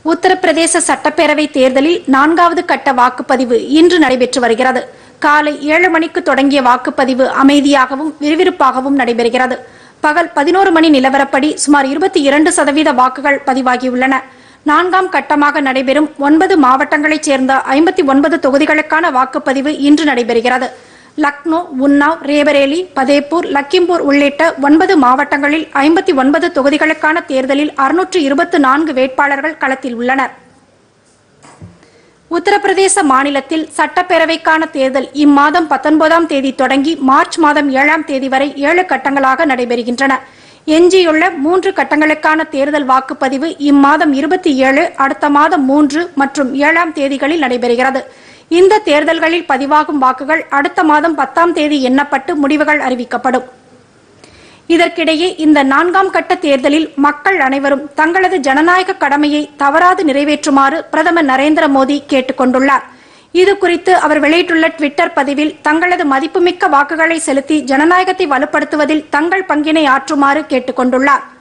உத்தரப்பிரதேச சட்டப்பேரவை தேர்தலில் நான்காவது கட்ட வாக்குப்பதிவு இன்று நடைபெற்று வருகிறது காலை ஏழு மணிக்கு தொடங்கிய வாக்குப்பதிவு அமைதியாகவும் விறுவிறுப்பாகவும் நடைபெறுகிறது பகல் பதினோரு மணி நிலவரப்படி சுமார் இருபத்தி இரண்டு சதவீத வாக்குகள் பதிவாகியுள்ளன நான்காம் கட்டமாக நடைபெறும் ஒன்பது மாவட்டங்களைச் சேர்ந்த ஐம்பத்தி ஒன்பது தொகுதிகளுக்கான வாக்குப்பதிவு இன்று நடைபெறுகிறது லக்னோ உன்னாவ் ரேபரேலி பதேப்பூர் லக்கிம்பூர் உள்ளிட்ட ஒன்பது மாவட்டங்களில் ஐம்பத்தி ஒன்பது தொகுதிகளுக்கான தேர்தலில் அறுநூற்று இருபத்து நான்கு வேட்பாளர்கள் களத்தில் உள்ளனர் உத்தரப்பிரதேச மாநிலத்தில் சட்டப்பேரவைக்கான தேர்தல் இம்மாதம் பத்தொன்பதாம் தேதி தொடங்கி மார்ச் மாதம் ஏழாம் தேதி வரை ஏழு கட்டங்களாக நடைபெறுகின்றன எஞ்சியுள்ள மூன்று கட்டங்களுக்கான தேர்தல் வாக்குப்பதிவு இம்மாதம் இருபத்தி ஏழு அடுத்த மாதம் மூன்று மற்றும் ஏழாம் தேதிகளில் நடைபெறுகிறது இந்த தேர்தல்களில் பதிவாகும் வாக்குகள் அடுத்த மாதம் பத்தாம் தேதி எண்ணப்பட்டு முடிவுகள் அறிவிக்கப்படும் இதற்கிடையே இந்த நான்காம் கட்ட தேர்தலில் மக்கள் அனைவரும் தங்களது ஜனநாயக கடமையை தவறாது நிறைவேற்றுமாறு பிரதமர் நரேந்திர மோடி கேட்டுக் கொண்டுள்ளார் இது குறித்து அவர் வெளியிட்டுள்ள ட்விட்டர் பதிவில் தங்களது மதிப்புமிக்க வாக்குகளை செலுத்தி ஜனநாயகத்தை வலுப்படுத்துவதில் தங்கள் பங்கினை ஆற்றுமாறு கேட்டுக் கொண்டுள்ளார்